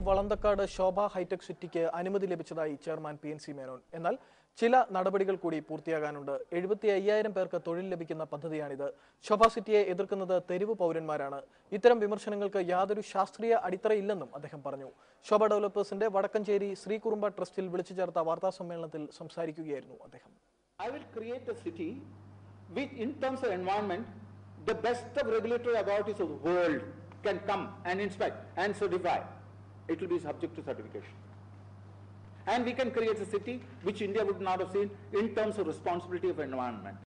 വളന്തക്കാട് ശോഭ hi tech സിറ്റിക്ക് അനുമതി ലഭിച്ചതായി chairman P N C Menon എന്നാൽ ചില നടപടികൾ കൂടി പൂർത്തിയാകാനുണ്ട് എഴുപത്തി അയ്യായിരം പേർക്ക് തൊഴിൽ ലഭിക്കുന്ന പദ്ധതിയാണിത് ശോഭ സിറ്റിയെ എതിർക്കുന്നത് തെരുവ് പൗരന്മാരാണ് ഇത്തരം വിമർശനങ്ങൾക്ക് യാതൊരു ശാസ്ത്രീയ അടിത്തറയില്ലെന്നും അദ്ദേഹം പറഞ്ഞു ശോഭ ഡെവലപ്പേഴ്സിന്റെ വടക്കഞ്ചേരി ശ്രീകുറുമ്പ ട്രസ്റ്റിൽ വിളിച്ചു ചേർത്ത വാർത്താ സമ്മേളനത്തിൽ സംസാരിക്കുകയായിരുന്നു അദ്ദേഹം I will create a city which, in terms of environment, the best of regulatory authorities of the world can come and inspect and certify. It will be subject to certification. And we can create a city which India would not have seen in terms of responsibility of environment.